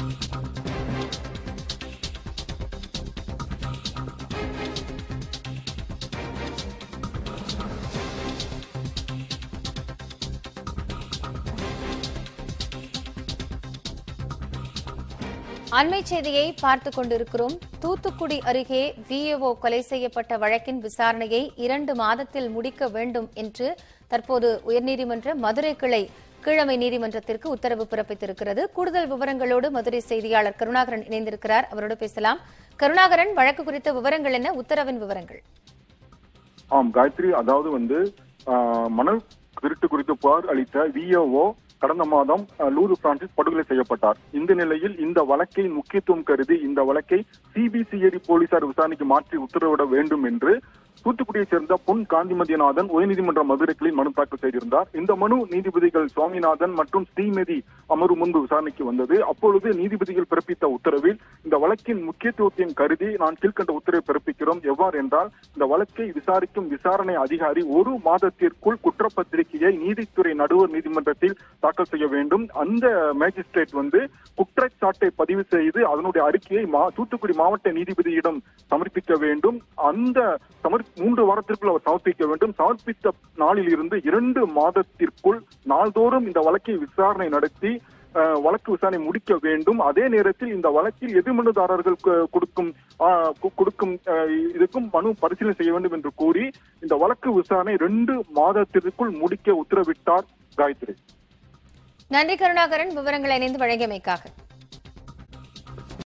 அண்மை செய்தியை பார்த்துக் கொண்டிருக்கிறோம் தூத்துக்குடி அருகே விஏஓ கொலை செய்யப்பட்ட வழக்கின் விசாரணையை இரண்டு மாதத்தில் முடிக்க வேண்டும் என்று தற்போது உயர்நீதிமன்ற மதுரை கிளை கீழமை நீதிமன்றத்திற்கு உத்தரவு பிறப்பித்திருக்கிறது கூடுதல் விவரங்களோடு மதுரை செய்தியாளர் கருணாகரன் இணைந்திருக்கிறார் அவரோடு பேசலாம் கருணாகரன் வழக்கு குறித்த விவரங்கள் என்ன உத்தரவின் விவரங்கள் ஆம் காயத்ரி அதாவது வந்து ஆஹ், மணல் திருட்டு குறித்து புகார் அளித்த விஓஓ கடந்த மாதம் ஆஹ், லூரு பிரான்சிஸ் படுகொலை செய்யப்பட்டார் இந்த நிலையில் இந்த வழக்கை முக்கியத்துவம் கருதி இந்த வழக்கை சிபிசிஐடி போலீசார் விசாரணைக்கு மாற்றி உத்தரவிட வேண்டும் என்று தூத்துக்குடியைச் சேர்ந்த பொன் காந்திமதியநாதன் உயர்நீதிமன்ற மதுரை கிளை மனு தாக்கல் செய்திருந்தார் இந்த மனு நீதிபதிகள் சுவாமிநாதன் மற்றும் ஸ்ரீமதி அமர்வு முன்பு விசாரணைக்கு வந்தது அப்பொழுது நீதிபதிகள் பிறப்பித்த உத்தரவில் இந்த வழக்கின் முக்கியத்துவத்தையும் கருதி நான் கீழ்கண்ட உத்தரவை பிறப்பிக்கிறோம் எவ்வாறு என்றால் இந்த வழக்கை விசாரிக்கும் விசாரணை அதிகாரி ஒரு மாதத்திற்குள் குற்றப்பத்திரிகையை நீதித்துறை நடுவர் நீதிமன்றத்தில் தாக்கல் செய்ய வேண்டும் அந்த மேஜிஸ்ட்ரேட் வந்து குற்றச்சாட்டை பதிவு செய்து அதனுடைய அறிக்கையை மா- தூத்துக்குடி மாவட்ட நீதிபதியிடம் சமர்ப்பிக்க வேண்டும் அந்த சமர் மூன்று வாரத்திற்குள் அவர் சமர்ப்பிக்க வேண்டும் சமர்ப்பித்த நாளில் இருந்து இரண்டு மாதத்திற்குள் நாள்தோறும் இந்த வழக்கை விசாரணை நடத்தி அஹ், வழக்கு விசாரணை முடிக்க வேண்டும் அதே நேரத்தில் இந்த வழக்கில் எதிர்மனுதாரர்கள் கு- கொடுக்கும் ஆஹ், கு- கொடுக்கும் அஹ், இதுக்கும் மனு பரிசீலனை செய்ய வேண்டும் என்று கூறி இந்த வழக்கு விசாரணை ரெண்டு மாதத்திற்குள் முடிக்க உத்தரவிட்டார் காயத்ரி நன்றி கருணாகரன் விவரங்களை இணைந்து வழங்கியமைக்காக